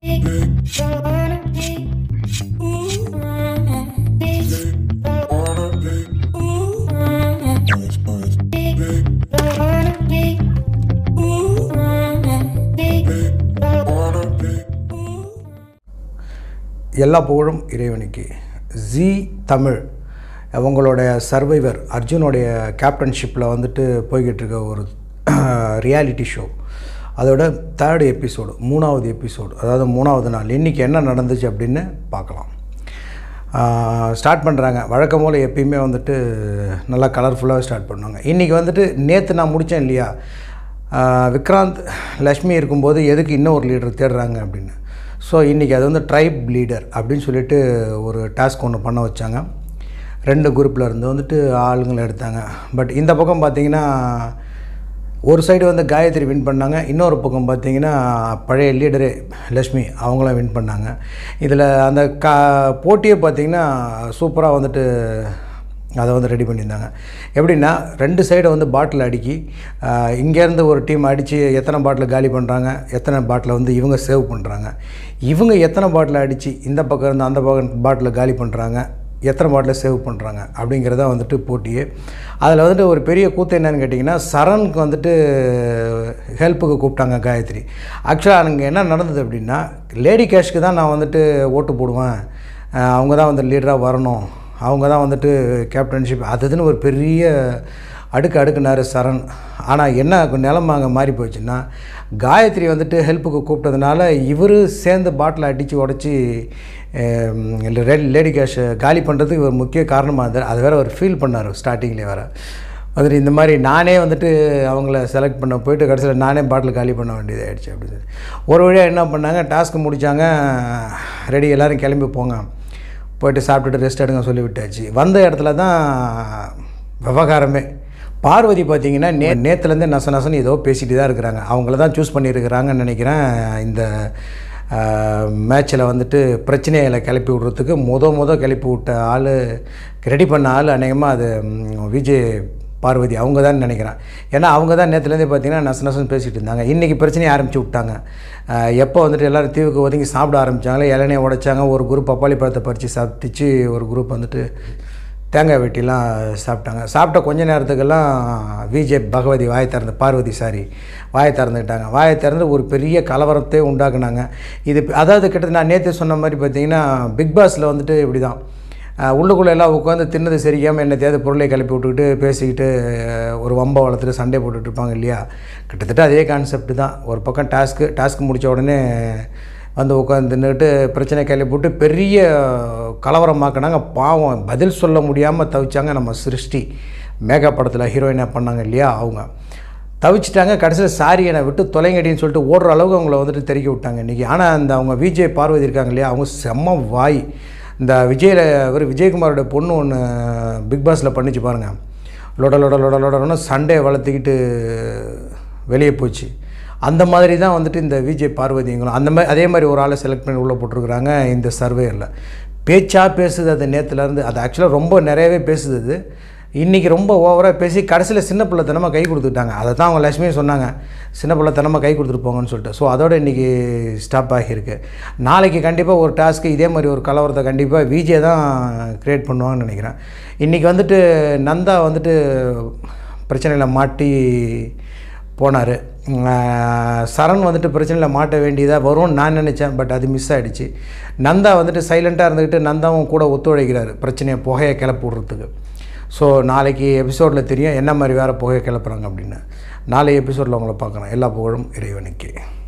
எல்லா புகழும் இறைவனுக்கு ஜி தமிழ் அவங்களோட சர்வைவர் அர்ஜுனுடைய கேப்டன்ஷிப்பில் வந்துட்டு போய்கிட்டு இருக்க ஒரு ரியாலிட்டி ஷோ அதோட தேர்ட் எபிசோடு மூணாவது எபிசோடு அதாவது மூணாவது நாள் இன்றைக்கி என்ன நடந்துச்சு அப்படின்னு பார்க்கலாம் ஸ்டார்ட் பண்ணுறாங்க வழக்கம் போல் எப்பயுமே வந்துட்டு நல்லா கலர்ஃபுல்லாக ஸ்டார்ட் பண்ணுவாங்க இன்றைக்கி வந்துட்டு நேற்று நான் முடித்தேன் இல்லையா ஆஹ் விக்ராந்த் லக்ஷ்மி இருக்கும்போது எதுக்கு இன்னும் ஒரு லீடர் தேடுறாங்க அப்படின்னு ஸோ இன்றைக்கி அது வந்து ட்ரைப் லீடர் அப்படின்னு சொல்லிட்டு ஒரு டாஸ்க் ஒன்று பண்ண வச்சாங்க ரெண்டு குரூப்பில் இருந்து வந்துட்டு ஆளுங்களை எடுத்தாங்க பட் இந்த பக்கம் பார்த்தீங்கன்னா ஒரு சைடு வந்து காயத்ரி வின் பண்ணாங்க இன்னொரு பக்கம் பார்த்தீங்கன்னா பழைய லீடரு லக்ஷ்மி அவங்களும் வின் பண்ணாங்க இதில் அந்த கா போட்டியை பார்த்தீங்கன்னா சூப்பராக வந்துட்டு அதை வந்து ரெடி பண்ணியிருந்தாங்க எப்படின்னா ரெண்டு சைடை வந்து பாட்டில் அடுக்கி ஆஹ், இங்கேருந்து ஒரு டீம் அடித்து எத்தனை பாட்டில் காலி பண்ணுறாங்க எத்தனை பாட்டில் வந்து இவங்க சேவ் பண்ணுறாங்க இவங்க எத்தனை பாட்டில் அடித்து இந்த பக்கம் இருந்து அந்த பக்கம் பாட்டில் காலி பண்ணுறாங்க எத்தனை பாட்டில் சேவ் பண்ணுறாங்க அப்படிங்கிறத வந்துட்டு போட்டியே அதில் வந்துட்டு ஒரு பெரிய கூத்து என்னன்னு கேட்டிங்கன்னா சரணுக்கு வந்துட்டு ஹெல்ப்புக்கு கூப்பிட்டாங்க காயத்ரி ஆக்சுவலாக அங்கே என்ன நடந்தது அப்படின்னா லேடி கேஷ்க்கு தான் நான் வந்துட்டு ஓட்டு போடுவேன் அஹ் அவங்க தான் வந்து லீடராக வரணும் அவங்க தான் வந்துட்டு கேப்டன்ஷிப் அது இதுன்னு ஒரு பெரிய அடுக்கு அடுக்குனார் சரண் ஆனால் என்ன நிலமை அங்கே மாறி போச்சுன்னா காயத்ரி வந்துட்டு ஹெல்ப்புக்கு கூப்பிட்டதுனால இவர் சேர்ந்து பாட்டில் அடித்து உடச்சி லேடி கேஷ் காலி பண்ணுறதுக்கு ஒரு முக்கிய காரணமாக இருந்தார் அது வேறு அவர் ஃபீல் பண்ணார் ஸ்டார்டிங்லேயே வேறு வந்துட்டு இந்த மாதிரி நானே வந்துட்டு அவங்கள செலக்ட் பண்ண போயிட்டு கடைசியில் நானே பாட்டில் காலி பண்ண வேண்டியதாகிடுச்சு அப்படின்னு சொல்லி ஒரு வழியாக என்ன பண்ணாங்க டாஸ்க் முடித்தாங்க ரெடி எல்லோரும் கிளம்பி போங்க போயிட்டு சாப்பிட்டுட்டு ரெஸ்ட் எடுங்க சொல்லி விட்டாச்சு வந்த இடத்துல தான் விவகாரமே பார்வதி பார்த்தீங்கன்னா நே நேற்றுலேருந்தே நச நசன்னு ஏதோ பேசிட்டு தான் இருக்கிறாங்க அவங்கள தான் சூஸ் பண்ணியிருக்கிறாங்கன்னு நினைக்கிறேன் இந்த மேட்ச்சில் வந்துட்டு பிரச்சனைகளை கிளப்பி விட்றதுக்கு முத முத கிளப்பி விட்ட ஆள் ரெடி பண்ண ஆள் அநேகமாக அது ம், விஜய் பார்வதி அவங்க தான் நினைக்கிறேன் ஏன்னா அவங்க தான் நேற்றுலேருந்தே பார்த்தீங்கன்னா நச நசன்னு பேசிகிட்டு இருந்தாங்க இன்றைக்கி பிரச்சனையை ஆரம்பித்து விட்டாங்க அஹ், எப்போ வந்துட்டு எல்லோரும் தீவுக்கு ஒதுங்கி சாப்பிட ஆரம்பித்தாங்களோ இளநியை உடைச்சாங்க ஒரு குரூப் பப்பாளி பழத்தை பறித்து சாப்பிட்டுச்சு ஒரு குரூப் வந்துட்டு தேங்காய் வெட்டிலாம் சாப்பிட்டாங்க சாப்பிட்ட கொஞ்ச நேரத்துக்கெல்லாம் விஜய் பகவதி வாயை திறந்து பார்வதி சாரி வாயை திறந்துக்கிட்டாங்க வாயை திறந்து ஒரு பெரிய கலவரத்தை உண்டாக்குனாங்க இது அதாவது கிட்டத்தட்ட நான் நேற்று சொன்ன மாதிரி பார்த்தீங்கன்னா பிக் பாஸில் வந்துட்டு இப்படி தான் அஹ் உள்ளுக்குள்ளே எல்லாம் உட்காந்து தின்னது சரிக்காமல் என்ன தேவை பொருளை கிளப்பி விட்டுக்கிட்டு பேசிக்கிட்டு அஹ் ஒரு வம்பை வளர்த்துட்டு சண்டை போட்டுட்டு இருப்பாங்க இல்லையா கிட்டத்தட்ட அதே கான்செப்ட் தான் ஒரு பக்கம் டாஸ்க்கு டாஸ்க் முடித்த உடனே வந்து உட்காந்துன்னுட்டு பிரச்சனை கிளப்பி போட்டு பெரிய கலவரமாக்குனாங்க பாவம் பதில் சொல்ல முடியாமல் தவிச்சாங்க நம்ம சிருஷ்டி மேகா படத்தில் ஹீரோயினாக பண்ணாங்க இல்லையா அவங்க தவிச்சிட்டாங்க கடைசியில் சாரி என்னை விட்டு தொலைங்கடின்னு சொல்லிட்டு ஓடுற அளவுக்கு அவங்கள வந்துட்டு தெறிக்க விட்டாங்க இன்றைக்கி ஆனால் அந்த அவங்க விஜய் பார்வதி இருக்காங்க இல்லையா அவங்க செம்ம வாய் இந்த விஜயில் இவர் விஜயகுமாரோட பொண்ணு ஒன்று பிக் பாஸில் பண்ணிச்சு பாருங்கள் லொட லொட லொட லொடன்னு சண்டே வளர்த்துக்கிட்டு வெளியே போச்சு அந்த மாதிரி தான் வந்துட்டு இந்த விஜய் பார்வதிங்களும் அந்த மாதிரி அதே மாதிரி ஒரு ஆளை செலக்ட் பண்ணி உள்ளே போட்டிருக்கிறாங்க இந்த சர்வேயில் பேச்சா பேசுது அது நேற்றுலேருந்து அது ஆக்சுவலாக ரொம்ப நிறையவே பேசுது அது இன்றைக்கி ரொம்ப ஓவராக பேசி கடைசியில் சின்ன பிள்ளைத்தனமாக கை கொடுத்துட்டாங்க அதை தான் அவங்க லட்சுமியும் சொன்னாங்க சின்ன பிள்ளைத்தனமாக கை கொடுத்துட்டு போங்கன்னு சொல்லிட்டு ஸோ அதோட இன்றைக்கி ஸ்டாப் ஆகியிருக்கு நாளைக்கு கண்டிப்பாக ஒரு டாஸ்க்கு இதே மாதிரி ஒரு கலவரத்தை கண்டிப்பாக விஜய் தான் க்ரியேட் பண்ணுவாங்கன்னு நினைக்கிறேன் இன்றைக்கி வந்துட்டு நந்தா வந்துட்டு பிரச்சனையில் மாட்டி போனார் சரண் வந்துட்டு பிரச்சனையில் மாட்ட வேண்டியதாக வரும்னு நான் நினச்சேன் பட் அது மிஸ் ஆகிடுச்சு நந்தா வந்துட்டு சைலண்ட்டாக இருந்துக்கிட்டு நந்தாவும் கூட ஒத்துழைக்கிறாரு பிரச்சனையை புகையை கிளப்பி விட்றதுக்கு ஸோ நாளைக்கு எபிசோடில் தெரியும் என்ன மாதிரி வேறு புகையை கிளப்புறாங்க அப்படின்னு நாளைய எபிசோடில் உங்களை பார்க்குறேன் எல்லா புகழும் இறைவனுக்கு